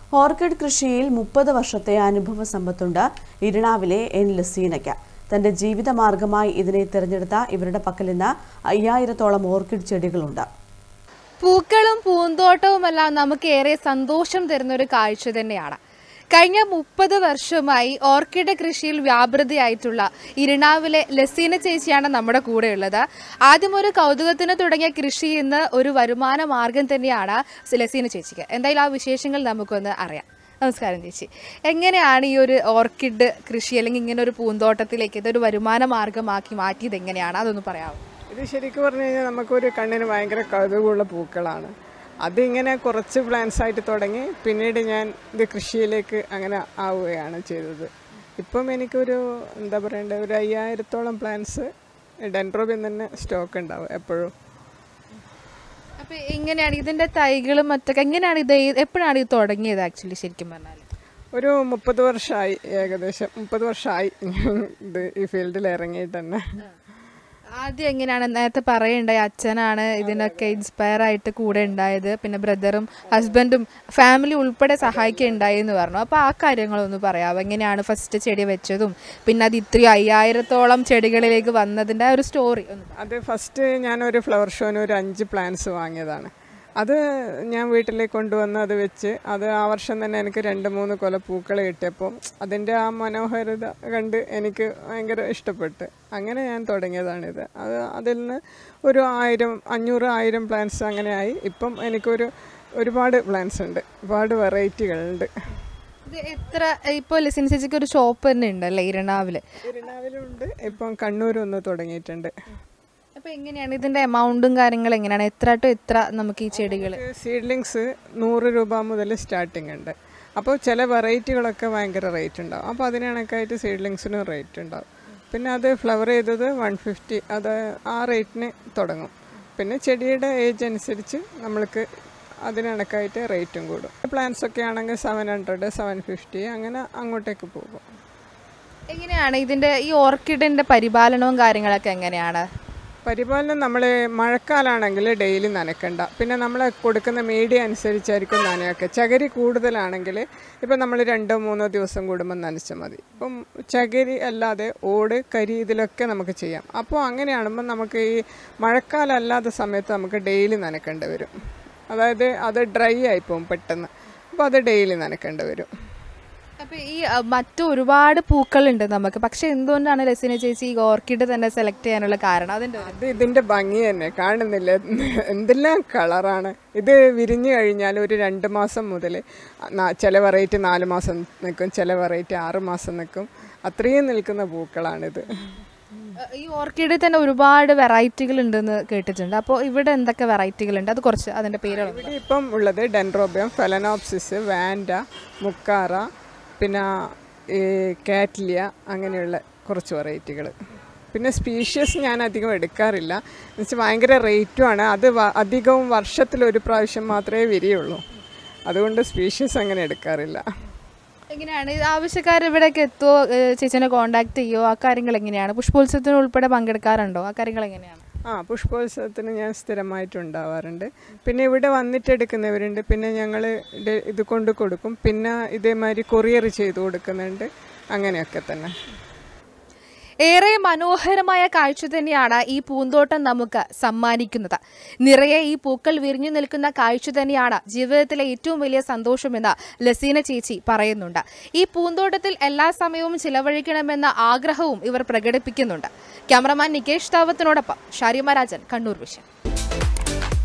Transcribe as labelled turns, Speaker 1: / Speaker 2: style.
Speaker 1: Orchid കൃഷിയിൽ മുപ്പത് വർഷത്തെ അനുഭവ സമ്പത്തുണ്ട് ഇരിണാവിലെ എൻ ലസീനയ്ക്ക് തന്റെ ജീവിതമാർഗമായി ഇതിനെ തിരഞ്ഞെടുത്ത ഇവരുടെ പക്കൽ ഇന്ന് അയ്യായിരത്തോളം ഓർക്കിഡ് ചെടികളുണ്ട്
Speaker 2: പൂക്കളും പൂന്തോട്ടവുമെല്ലാം നമുക്ക് ഏറെ സന്തോഷം തരുന്ന ഒരു കാഴ്ച തന്നെയാണ് കഴിഞ്ഞ മുപ്പത് വർഷമായി ഓർക്കിഡ് കൃഷിയിൽ വ്യാപൃതിയായിട്ടുള്ള ഇരിണാവിലെ ലസീന ചേച്ചിയാണ് നമ്മുടെ കൂടെയുള്ളത് ആദ്യം ഒരു കൗതുകത്തിന് തുടങ്ങിയ കൃഷി ഇന്ന് ഒരു വരുമാന മാർഗം തന്നെയാണ് ലസീന ചേച്ചിക്ക് എന്തായാലും ആ വിശേഷങ്ങൾ നമുക്കൊന്ന് അറിയാം നമസ്കാരം ചേച്ചി എങ്ങനെയാണ് ഈ ഒരു ഓർക്കിഡ് കൃഷി അല്ലെങ്കിൽ ഇങ്ങനെ ഒരു പൂന്തോട്ടത്തിലേക്ക് ഇതൊരു വരുമാന മാർഗമാക്കി മാറ്റിയത് എങ്ങനെയാണ് അതൊന്ന് പറയാമോ
Speaker 3: ഇത് ശരിക്കും പറഞ്ഞു കഴിഞ്ഞാൽ നമുക്കൊരു കണ്ണിന് ഭയങ്കര കൗതുകമുള്ള പൂക്കളാണ് അതിങ്ങനെ കുറച്ച് പ്ലാന്റ്സ് ആയിട്ട് തുടങ്ങി പിന്നീട് ഞാൻ ഇത് കൃഷിയിലേക്ക് അങ്ങനെ ആവുകയാണ് ചെയ്തത് ഇപ്പം എനിക്കൊരു എന്താ പറയണ്ടേ ഒരു അയ്യായിരത്തോളം പ്ലാന്റ്സ് ഡെൻഡ്രോബിൻ തന്നെ സ്റ്റോക്ക് ഉണ്ടാവും എപ്പോഴും
Speaker 2: അപ്പൊ എങ്ങനെയാണ് ഇതിന്റെ തൈകളും മറ്റൊക്കെ എങ്ങനെയാണ് ഇത് എപ്പോഴാണ് ഇത് തുടങ്ങിയത് ആക്ച്വലി ശരിക്കും പറഞ്ഞാൽ
Speaker 3: ഒരു മുപ്പത് വർഷമായി ഏകദേശം മുപ്പത് വർഷമായി ഇത് ഈ ഫീൽഡിൽ ഇറങ്ങിയിട്ട് തന്നെ
Speaker 2: ആദ്യം എങ്ങനെയാണ് നേരത്തെ പറയണ്ടായി അച്ഛനാണ് ഇതിനൊക്കെ ഇൻസ്പയർ ആയിട്ട് കൂടെ ഉണ്ടായത് പിന്നെ ബ്രദറും ഹസ്ബൻഡും ഫാമിലി ഉൾപ്പെടെ സഹായിക്കുകയുണ്ടായി എന്ന് പറഞ്ഞു അപ്പോൾ ആ കാര്യങ്ങളൊന്ന് പറയാമോ എങ്ങനെയാണ് ഫസ്റ്റ് ചെടി വെച്ചതും പിന്നെ അത് ഇത്രയും അയ്യായിരത്തോളം ചെടികളിലേക്ക് വന്നതിൻ്റെ ആ ഒരു സ്റ്റോറി ഒന്ന് പറ.
Speaker 3: അത് ഫസ്റ്റ് ഞാനൊരു ഫ്ലവർ ഷോന് ഒരു അഞ്ച് പ്ലാന്റ്സ് വാങ്ങിയതാണ് അത് ഞാൻ വീട്ടിലേക്ക് കൊണ്ടുവന്ന് അത് വെച്ച് അത് ആ വർഷം തന്നെ എനിക്ക് രണ്ട് മൂന്ന് കൊല പൂക്കൾ കിട്ടിയപ്പോൾ അതിൻ്റെ ആ മനോഹരത കണ്ട് എനിക്ക് ഭയങ്കര ഇഷ്ടപ്പെട്ട് അങ്ങനെ ഞാൻ തുടങ്ങിയതാണിത് അത് അതിൽ നിന്ന് ഒരു ആയിരം അഞ്ഞൂറ് ആയിരം പ്ലാന്റ്സ് അങ്ങനെയായി ഇപ്പം എനിക്കൊരു ഒരുപാട് പ്ലാന്റ്സ് ഉണ്ട് ഒരുപാട് വെറൈറ്റികളുണ്ട്
Speaker 2: ഇത് എത്ര ഇപ്പോൾ ലിസിൻ ചേച്ചിക്ക് ഒരു ഷോപ്പ് തന്നെ ഉണ്ടല്ലേ ഇരണാവില്
Speaker 3: ഇരിനാവിലുണ്ട് ഇപ്പം കണ്ണൂരൊന്ന് തുടങ്ങിയിട്ടുണ്ട്
Speaker 2: അപ്പോൾ എങ്ങനെയാണ് ഇതിൻ്റെ എമൗണ്ടും കാര്യങ്ങളും എങ്ങനെയാണ് എത്ര ടു എത്ര നമുക്ക് ഈ ചെടികൾ
Speaker 3: സീഡ്ലിങ്സ് നൂറ് രൂപ മുതൽ സ്റ്റാർട്ടിംഗ് ഉണ്ട് അപ്പോൾ ചില വെറൈറ്റികളൊക്കെ ഭയങ്കര റേറ്റ് ഉണ്ടാവും അപ്പോൾ അതിന് കണക്കായിട്ട് സീഡ്ലിങ്സിനും റേറ്റ് ഉണ്ടാവും പിന്നെ അത് ഫ്ലവർ ചെയ്തത് വൺ ഫിഫ്റ്റി അത് ആ റേറ്റിന് തുടങ്ങും പിന്നെ ചെടിയുടെ ഏജ് അനുസരിച്ച് നമ്മൾക്ക് അതിന് കണക്കായിട്ട് റേറ്റും കൂടും പ്ലാന്റ്സ് ഒക്കെ ആണെങ്കിൽ സെവൻ ഹൺഡ്രഡ് സെവൻ ഫിഫ്റ്റി അങ്ങനെ അങ്ങോട്ടേക്ക് പോകും
Speaker 2: എങ്ങനെയാണ് ഇതിൻ്റെ ഈ ഓർക്കിഡിൻ്റെ പരിപാലനവും കാര്യങ്ങളൊക്കെ എങ്ങനെയാണ്
Speaker 3: പരിപാലനം നമ്മൾ മഴക്കാലാണെങ്കിൽ ഡെയിലി നനക്കണ്ട പിന്നെ നമ്മൾ കൊടുക്കുന്ന മീഡിയ അനുസരിച്ചായിരിക്കും നനയൊക്കെ ചകിരി കൂടുതലാണെങ്കിൽ ഇപ്പം നമ്മൾ രണ്ടോ മൂന്നോ ദിവസം കൂടുമ്പോൾ നനച്ചാൽ മതി ഇപ്പം ചകിരി അല്ലാതെ ഓട് കരി ഇതിലൊക്കെ നമുക്ക് ചെയ്യാം അപ്പോൾ അങ്ങനെയാകുമ്പോൾ നമുക്ക് ഈ മഴക്കാലം അല്ലാത്ത സമയത്ത് നമുക്ക് ഡെയിലി നനക്കേണ്ടി വരും അതായത് അത് ഡ്രൈ ആയിപ്പോവും പെട്ടെന്ന് അപ്പോൾ അത് ഡെയിലി നനക്കേണ്ടി വരും
Speaker 2: അപ്പോൾ ഈ അ, മറ്റു ഒരുപാട് പൂക്കളുണ്ട് നമുക്ക് പക്ഷെ എന്തുകൊണ്ടാണ് ലസിന ചേച്ചി ഈ ഓർക്കിഡ് തന്നെ സെലക്ട് ചെയ്യാനുള്ള കാരണം അതിൻ്റെ ഒരു-
Speaker 3: അത് ഇതിന്റെ ഭംഗി തന്നെ കാണുന്നില്ല എന്തെല്ലാം കളറാണ് ഇത് വിരിഞ്ഞു കഴിഞ്ഞാൽ ഒരു രണ്ട് മാസം മുതൽ ചില വെറൈറ്റി നാല് മാസം നിൽക്കും ചില വെറൈറ്റി ആറ് മാസം നിൽക്കും അത്രയും നിൽക്കുന്ന പൂക്കളാണിത്
Speaker 2: അ, ഈ ഓർക്കിഡിൽ തന്നെ ഒരുപാട് വെറൈറ്റികൾ ഉണ്ടെന്ന് കേട്ടിട്ടുണ്ട് അപ്പോൾ ഇവിടെ എന്തൊക്കെ വെറൈറ്റികളുണ്ട് അത് കുറച്ച് അതിൻ്റെ പേരുകൾ
Speaker 3: ഇവിടെ ഇപ്പം ഉള്ളത് ഡെൻഡ്രോബിയം ഫെലനോപ്സിസ് വാൻഡ മുക്കാറ പിന്നെ ഈ കാറ്റ്ലിയ അങ്ങനെയുള്ള കുറച്ച് വെറൈറ്റികൾ പിന്നെ സ്പീഷ്യസ് ഞാൻ അധികം എടുക്കാറില്ല എന്നുവെച്ചാൽ ഭയങ്കര റേറ്റുമാണ് അത് വ- അധികവും വർഷത്തിൽ ഒരു പ്രാവശ്യം മാത്രമേ വിരിയുള്ളൂ അതുകൊണ്ട് സ്പീഷ്യസ് അങ്ങനെ എടുക്കാറില്ല
Speaker 2: എങ്ങനെയാണ് ഇത് ആവശ്യക്കാർ ഇവിടേക്ക് എത്തുമോ ചേച്ചിനെ കോൺടാക്ട് ചെയ്യുമോ ആ കാര്യങ്ങൾ എങ്ങനെയാണ് പുഷ്പോത്സവത്തിന് ഉൾപ്പെടെ പങ്കെടുക്കാറുണ്ടോ ആ കാര്യങ്ങൾ എങ്ങനെയാണ്
Speaker 3: ആ പുഷ്പോത്സവത്തിന് ഞാൻ സ്ഥിരമായിട്ട് ഉണ്ടാവാറുണ്ട് പിന്നെ ഇവിടെ വന്നിട്ട് എടുക്കുന്നവരുണ്ട് പിന്നെ ഞങ്ങൾ ഇത് കൊണ്ട് കൊടുക്കും പിന്നെ ഇതേമാതിരി കൊറിയർ ചെയ്ത് കൊടുക്കുന്നുണ്ട് അങ്ങനെയൊക്കെ തന്നെ
Speaker 2: ഏറെ മനോഹരമായ കാഴ്ച തന്നെയാണ് ഈ പൂന്തോട്ടം നമുക്ക് സമ്മാനിക്കുന്നത് നിറയെ ഈ പൂക്കൾ വിരിഞ്ഞു നിൽക്കുന്ന കാഴ്ച തന്നെയാണ് ജീവിതത്തിലെ ഏറ്റവും വലിയ സന്തോഷമെന്ന് ലസീന ചേച്ചി പറയുന്നുണ്ട് ഈ പൂന്തോട്ടത്തിൽ എല്ലാ സമയവും ചിലവഴിക്കണമെന്ന ആഗ്രഹവും ഇവർ പ്രകടിപ്പിക്കുന്നുണ്ട് ക്യാമറമാൻ നികേഷ് താവത്തിനോടൊപ്പം ഷാരിമ രാജൻ കണ്ണൂർ വിഷൻ